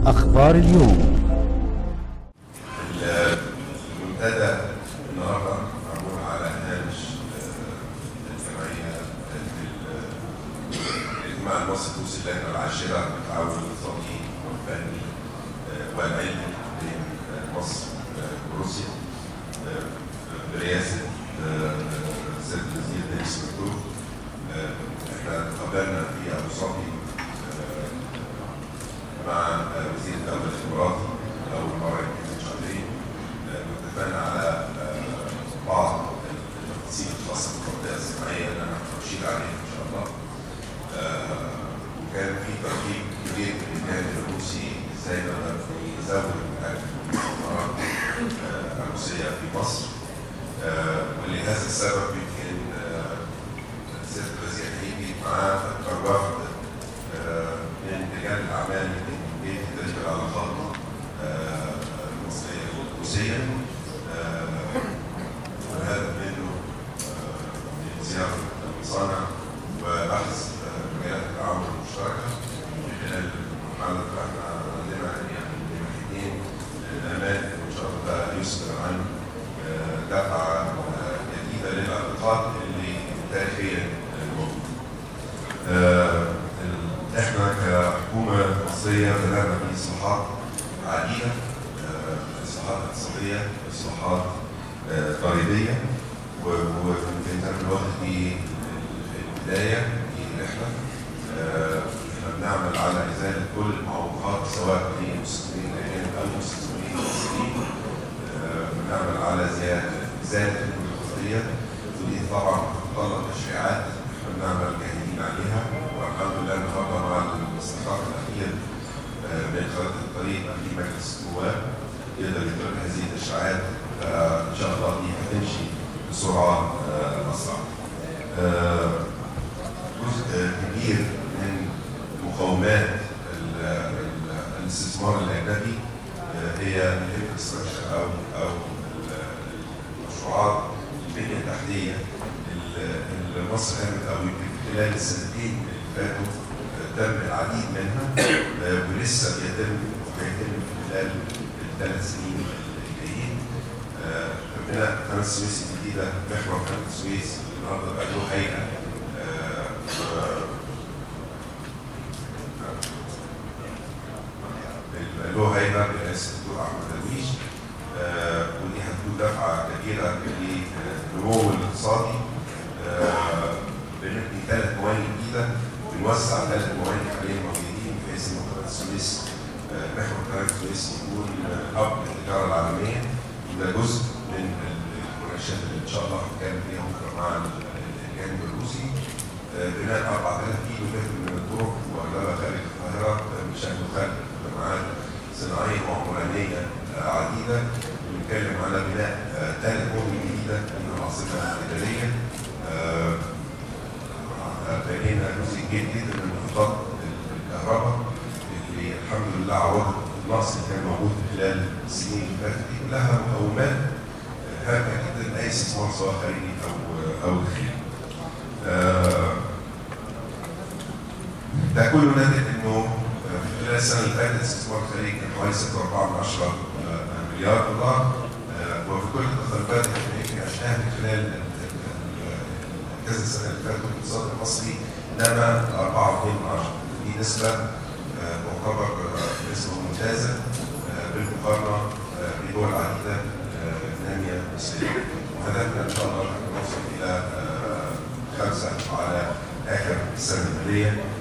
أخبار اليوم المنتدى النهارده معمول على هامش الجمعيه الاجتماع المصري الروسي اللجنه العاشره للتعاون الاقتصادي والفني والعلمي بين مصر وروسيا برئاسه سيد الوزير دينيس مكتوب احنا تقابلنا في ابو ظبي مع وزير الدوله الاماراتي اول مره يمكن من شهرين واتفقنا على بعض التفاصيل الخاصه بالمنطقه الصناعيه اللي انا هشير عليها ان شاء الله وكان في ترتيب كبير من الجانب الروسي ازاي نقدر نزود الاستثمارات الروسيه في مصر ولهذا السبب يمكن سياده الوزير هيجي معاه اكثر وفد من رجال الاعمال من بيت تدريب العلاقات المصريه والروسيه والهدف منه زياره المصانع وبحث مجالات التعاون المشتركه من خلال المرحله اللي احنا عندنا يعني اثنين الامان ان شاء الله ده يصدر عن دفعه جديده للعلاقات اللي تاريخيا موجوده. احنا كحكومه مصريه بدانا في اصلاحات عديده اصلاحات اقتصاديه اصلاحات ضريبيه ويمكن ده الوقت في البدايه في الرحله احنا بنعمل على ازاله كل المعوقات سواء للمستثمرين الاجانب او المستثمرين المصريين بنعمل على زياده ازاله البيروقراطيه ودي طبعا بتتطلب تشريعات احنا بنعمل جاهدين عليها والحمد لله النهارده مع الاستحقاق الاخير من خريطه الطريق في مجلس النواب يقدر يتم هذه التشريعات فان شاء الله دي هتمشي بسرعه اسرع. جزء كبير من مقومات الاستثمار الاجنبي هي الانفراستراكشر او او المشروعات البنيه التحتيه اللي مصر قامت او يمكن خلال السنتين اللي فاتوا تم العديد منها ولسه بيتم وهيتم خلال الثلاث سنين الجايين بناء قناه السويس الجديده محور قناه السويس النهارده بقى له هيئه له هيئه برئاسه الدكتور احمد درويش ودي هتكون دفعه كبيره للنمو الاقتصادي بنبني ثلاث موانئ جديده بنوسع ثلاث موانئ حاليا موجودين بحيث ان قناه السويس محور قناه السويس يكون هب للتجاره العالميه وده جزء من المناقشات اللي ان شاء الله هنتكلم فيها بكره مع الجانب الروسي بناء 4000 كيلو متر من الطرق مؤجله خارج القاهره بشكل خارج جامعات صناعيه وعمرانيه عديده بنتكلم على بناء ثلاث مدن جديده من العاصمه الاداريه بنينا جزء كبير جدا من محطات الكهرباء اللي الحمد لله عوضت النقص اللي كان موجود خلال السنين اللي فاتت دي كلها مقومات هامه جدا لاي استثمار سواء خارجي او او داخلي. ده كله ناتج انه في خلال السنه اللي فاتت الاستثمار الخارجي كان حوالي 6.4 مليار دولار وفي كل التقريبات اللي عشناها من خلال كذا السنه اللي فاتت الاقتصاد المصري نما 4.2 دي نسبه تعتبر نسبه ممتازه بالمقارنه بدول عديده ناميه مصريه وهدفنا ان شاء الله ان نوصل الى خمسه على اخر السنه الماليه